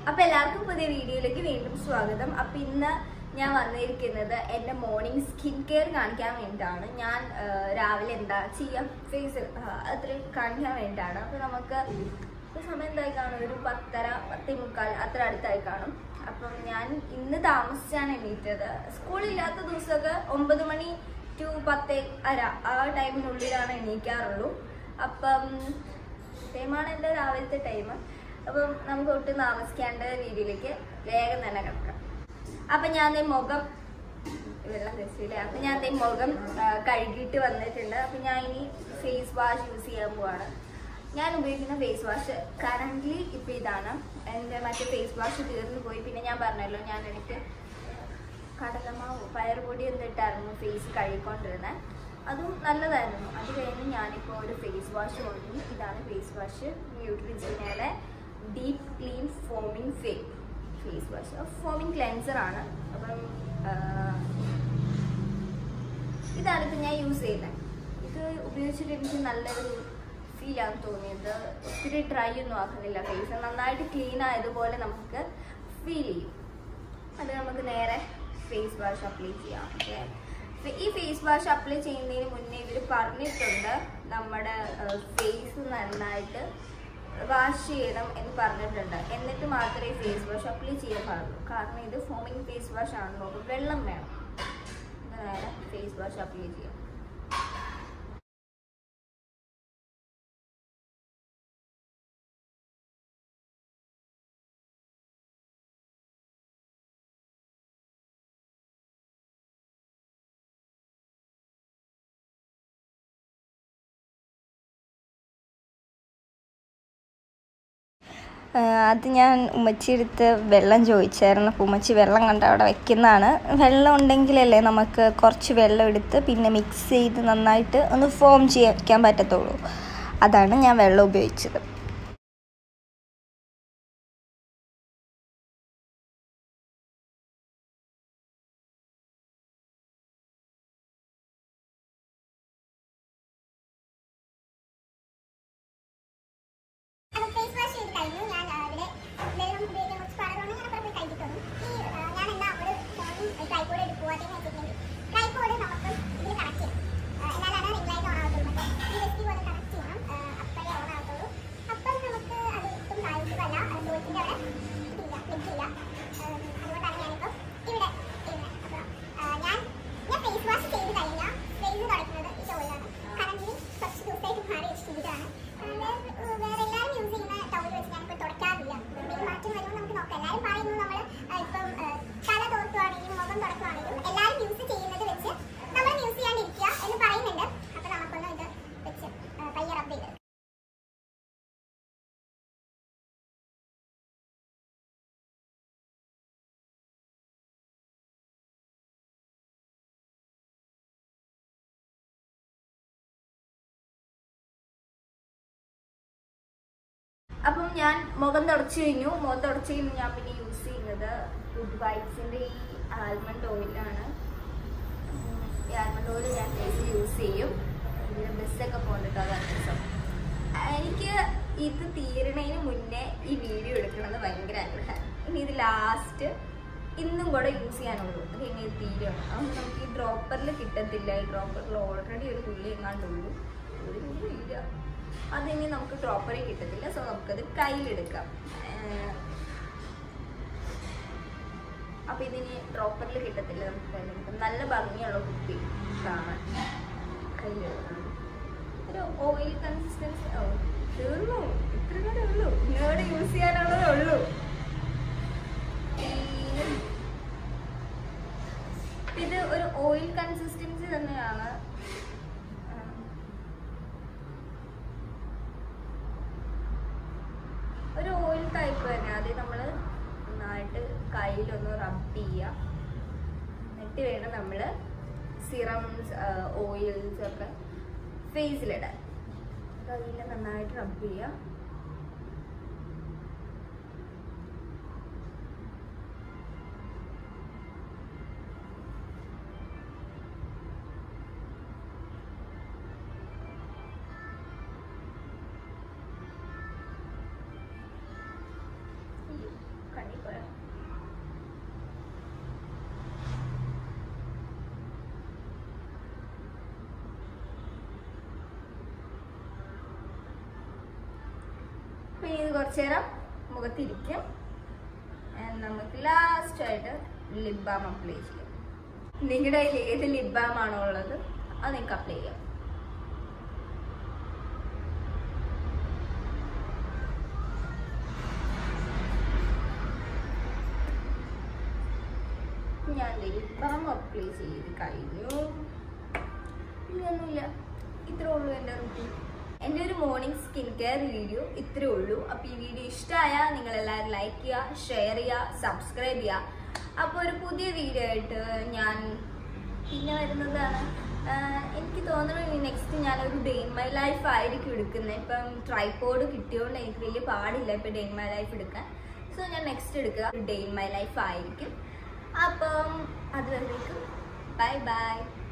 അപ്പൊ എല്ലാവർക്കും പുതിയ വീഡിയോയിലേക്ക് വീണ്ടും സ്വാഗതം അപ്പൊ ഇന്ന് ഞാൻ വന്നിരിക്കുന്നത് എന്റെ മോർണിംഗ് സ്കിൻ കെയർ കാണിക്കാൻ വേണ്ടിയിട്ടാണ് ഞാൻ ആ, രാവിലെ എന്താ ചെയ്യാം ഫേസ് അത്രയും കാണിക്കാൻ വേണ്ടിയിട്ടാണ് അപ്പൊ നമുക്ക് ഇപ്പൊ സമയം എന്തായി കാണും ഒരു പത്തര പത്തേ മുക്കാൽ അത്ര അടുത്തായി കാണും അപ്പം ഞാൻ ഇന്ന് താമസിച്ചാണ് എണീറ്റത് സ്കൂളില്ലാത്ത ദിവസമൊക്കെ ഒമ്പത് മണി ടു പത്തേ അര ആ ടൈമിനുള്ളിലാണ് എണീക്കാറുള്ളൂ അപ്പം ടൈമാണ് എൻ്റെ രാവിലത്തെ ടൈം അപ്പം നമുക്ക് ഒട്ടും താമസിക്കാണ്ട രീതിയിലേക്ക് വേഗം തന്നെ കിടക്കാം അപ്പം ഞാൻ ദേ മുഖം വെള്ളം കഴിച്ചില്ല അപ്പം ഞാൻ ദേ മുഖം ആ, കഴുകിയിട്ട് വന്നിട്ടുണ്ട് അപ്പം ഞാൻ ഇനി ഫേസ് വാഷ് യൂസ് ചെയ്യാൻ പോവാണ് ഞാൻ ഉപയോഗിക്കുന്ന ഫേസ് വാഷ് കറൻ്റ്ലി ഇപ്പം ഇതാണ് എൻ്റെ മറ്റേ ഫേസ് വാഷ് തീർന്നു പോയി പിന്നെ ഞാൻ പറഞ്ഞല്ലോ ഞാൻ എനിക്ക് കടലമാവ് പയറുപൊടി എന്നിട്ടായിരുന്നു ഫേസ് കഴുകിക്കൊണ്ടിരുന്നത് അതും നല്ലതായിരുന്നു അത് കഴിഞ്ഞ് ഞാനിപ്പോൾ ഒരു ഫേസ് വാഷ് വാങ്ങി ഇതാണ് ഫേസ് വാഷ് ന്യൂട്രിജിനയുടെ ഡീപ്പ് ക്ലീൻ ഫോമിങ് ഫേ ഫേസ് വാഷ് ഫോമിങ് ക്ലെൻസർ ആണ് അപ്പം ആ, ഇതാണ് ഇപ്പം ഞാൻ യൂസ് ചെയ്യുന്നത് ഇത് ഉപയോഗിച്ചിട്ട് എനിക്ക് നല്ലൊരു ഫീൽ ആണ് തോന്നിയത് ഒത്തിരി ഡ്രൈ ഒന്നും ആക്കുന്നില്ല ഫേസ് നന്നായിട്ട് ക്ലീൻ ആയതുപോലെ നമുക്ക് ഫീൽ ചെയ്യും അത് നമുക്ക് നേരെ ഫേസ് വാഷ് അപ്ലൈ ചെയ്യാം ഓക്കെ ഈ ഫേസ് വാഷ് അപ്ലൈ ചെയ്യുന്നതിന് മുന്നേ ഇവർ പറഞ്ഞിട്ടുണ്ട് നമ്മുടെ ഫേസ് നന്നായിട്ട് വാഷ് ചെയ്യണം എന്ന് പറഞ്ഞിട്ടുണ്ട് എന്നിട്ട് മാത്രമേ ഫേസ് വാഷ് അപ്ലൈ ചെയ്യാൻ പാടുള്ളൂ കാരണം ഇത് ഫോമിങ് ഫേസ് വാഷ് ആണല്ലോ അപ്പോൾ വെള്ളം വേണം ഇത് നേരെ ഫേസ് വാഷ് അപ്ലൈ ചെയ്യാം അത് ഞാൻ ഉമ്മച്ചിയെടുത്ത് വെള്ളം ചോദിച്ചായിരുന്നു അപ്പോൾ ഉമ്മച്ചി വെള്ളം കണ്ട് അവിടെ വെക്കുന്നതാണ് വെള്ളം ഉണ്ടെങ്കിലല്ലേ നമുക്ക് കുറച്ച് വെള്ളം എടുത്ത് പിന്നെ മിക്സ് ചെയ്ത് നന്നായിട്ട് ഒന്ന് ഫോം ചെയ്യാൻ പറ്റത്തുള്ളൂ അതാണ് ഞാൻ വെള്ളം ഉപയോഗിച്ചത് അത് ഫേസ് വാഷ് ചെയ്ത് കഴിഞ്ഞു ഞാൻ ആ, ഇവിടെ വെള്ളം ഉപയോഗിക്കാൻ കുറച്ച് പാടുകൊണ്ട് ഞാൻ അപ്പുറത്ത് കഴിച്ചിട്ടുണ്ട് ഈ ആ, ഞാൻ എന്താ ഒരു ഫോണും ട്രൈപോഡ് എടുക്കുവാതെന്ന് വെച്ചിട്ടുണ്ടെങ്കിൽ ട്രൈപോഡ് നമുക്ക് ഇതിൽ കണക്ട് ചെയ്യണം ആ, എന്നാലാണ് റിംഗ് ലൈറ്റ് ഓൺ ആവത്തുള്ളൂ മറ്റേ ഈ വ്യക്തി പോലെ കണക്ട് ചെയ്യണം ആ, അപ്പോഴേ ഓൺ ആവത്തുള്ളൂ അപ്പം നമുക്ക് അത് ഒട്ടും താഴ്ചയല്ല ഡോറ്റിൻ്റെ അവിടെ ഇല്ല വെച്ചില്ല അതുകൊണ്ടാണ് ഞാനിപ്പം ഇവിടെ ചെയ്യുന്നത് അപ്പം ആ, ഞാൻ ഞാൻ ഫേസ് വാഷ് ചെയ്ത് കഴിഞ്ഞാൽ ഫേസ് തുടയ്ക്കുന്നത് ഈ ടോയിലാണ് കറന്റ് കുറച്ച് ദിവസമായിട്ട് മാറി വെച്ചിട്ടാണ് വേറെ വേറെ എല്ലാവരും യൂസ് ചെയ്യുന്ന ടവൽ വെച്ച് ഞാനിപ്പോൾ തുടയ്ക്കാറില്ല എന്തെങ്കിലും മാറ്റം വരുമ്പോൾ നമുക്ക് നോക്കാം എല്ലാവരും പറയുന്നു നമ്മൾ ഇപ്പം ആ, തല തോർത്തുവാണെങ്കിലും മുഖം തുടക്കുവാണെങ്കിലും എല്ലാവരും യൂസ് ചെയ്യുന്നത് വെച്ച് നമ്മൾ യൂസ് ചെയ്യാണ്ടിരിക്കുക എന്ന് പറയുന്നുണ്ട് അപ്പോൾ നമുക്കൊന്ന് ഇത് വെച്ച് ആ, പയ്യെ റബ്ബ് ചെയ്ത് അപ്പം ഞാൻ മുഖം തുടച്ചു കഴിഞ്ഞു മുഖം തുടച്ചു കഴിഞ്ഞു ഞാൻ പിന്നെ യൂസ് ചെയ്യുന്നത് ഗുഡ് വൈബ്സിന്റെ ഈ ആൽമണ്ട് ഓയിലാണ് ഉം, ഈ ആൽമണ്ട് ഓയിൽ ഞാൻ ഫേസിൽ യൂസ് ചെയ്യും ഇതിന് ബസ്സൊക്കെ പോകണ്ടിട്ട് അതാണ് രസം എനിക്ക് ഇത് തീരണതിന് മുന്നേ ഈ വീഡിയോ എടുക്കണമെന്ന് ഭയങ്കര ആഗ്രഹമാണ് ഇനി ഇത് ലാസ്റ്റ് ഇന്നും കൂടെ യൂസ് ചെയ്യാനുള്ളൂ അത് കഴിഞ്ഞ് ഇത് തീരണം അതുകൊണ്ട് നമുക്ക് ഈ ഡ്രോപ്പറിൽ കിട്ടത്തില്ല ഈ ഡ്രോപ്പറിൽ ഓൾറെഡി ഒരു തുള്ളി എങ്ങാണ്ടുള്ളൂ ഒരു തുള്ളി ഇല്ല അതിനി നമുക്ക് ഡ്രോപ്പറിൽ കിട്ടത്തില്ല സോ നമുക്കത് കയ്യിലെടുക്കാം ഏഹ് അപ്പൊ ഇതിനി ഡ്രോപ്പറിൽ കിട്ടത്തില്ല നമുക്ക് കയ്യിലെടുക്കാം നല്ല ഭംഗിയുള്ള കുപ്പി കാണാൻ കയ്യിലെടുക്കാം ഒരു ഓയിൽ കൺസിസ്റ്റൻസി ഓ തീർന്നു ഇത്ര കൂടെ ഉള്ളൂ ഇങ്ങോട്ട് യൂസ് ചെയ്യാനുള്ളതേ ഉള്ളൂ ഈ- ഇത് ഒരു ഓയിൽ കൺസിസ്റ്റൻസി തന്നെയാണ് ഉം. ഒരു ഓയിൽ ടൈപ്പ് തന്നെ അത് നമ്മൾ നന്നായിട്ട് കയ്യിലൊന്ന് റബ്ബ് ചെയ്യുക എന്നിട്ട് വേണം നമ്മൾ സിറംസ് ഓയിൽസ് ഒക്കെ ഫേസിലിടാൻ കയ്യിൽ നന്നായിട്ട് റബ്ബ് ചെയ്യുക അയ്യോ, കണ്ണ് ഇത് കുറച്ചു നേരം മുഖത്തിരിക്കും And നമുക്ക് ലാസ്റ്റ് ആയിട്ട് ലിപ് ബാം അപ്ലൈ ചെയ്യാം നിങ്ങളുടെ കയ്യിൽ ഏത് ലിപ് ബാം ആണോ ഉള്ളത് അത് നിങ്ങൾക്ക് അപ്ലൈ ചെയ്യാം ഞാൻ ലിപ് ബാം അപ്ലൈ ചെയ്ത് കഴിഞ്ഞു ഇനിയൊന്നുമില്ല ഇത്രേ ഉള്ളൂ എൻ്റെ റുട്ടീൻ എൻ്റെ ഒരു മോർണിംഗ് സ്കിൻ കെയർ വീഡിയോ ഇത്രേ ഉള്ളൂ അപ്പോൾ ഈ വീഡിയോ ഇഷ്ടമായാൽ നിങ്ങൾ എല്ലാവരും ലൈക്ക് ചെയ്യുക ഷെയർ ചെയ്യുക സബ്സ്ക്രൈബ് ചെയ്യുക അപ്പോൾ ഒരു പുതിയ വീഡിയോ ആയിട്ട് ഞാൻ പിന്നെ വരുന്നതാണ് ആഹ് എനിക്ക് തോന്നുന്നു നെക്സ്റ്റ് ഞാനൊരു ഡേ ഇൻ മൈ ലൈഫ് ആയിരിക്കും എടുക്കുന്നത് ഇപ്പം ട്രൈപോഡ് കിട്ടിയോണ്ട് എനിക്ക് വലിയ പാടില്ല ഇപ്പം ഡേ ഇൻ മൈ ലൈഫ് എടുക്കാൻ സോ ഞാൻ നെക്സ്റ്റ് എടുക്കുക ഡേ ഇൻ മൈ ലൈഫ് ആയിരിക്കും അപ്പം അതുവരേക്കും ബൈ ബൈ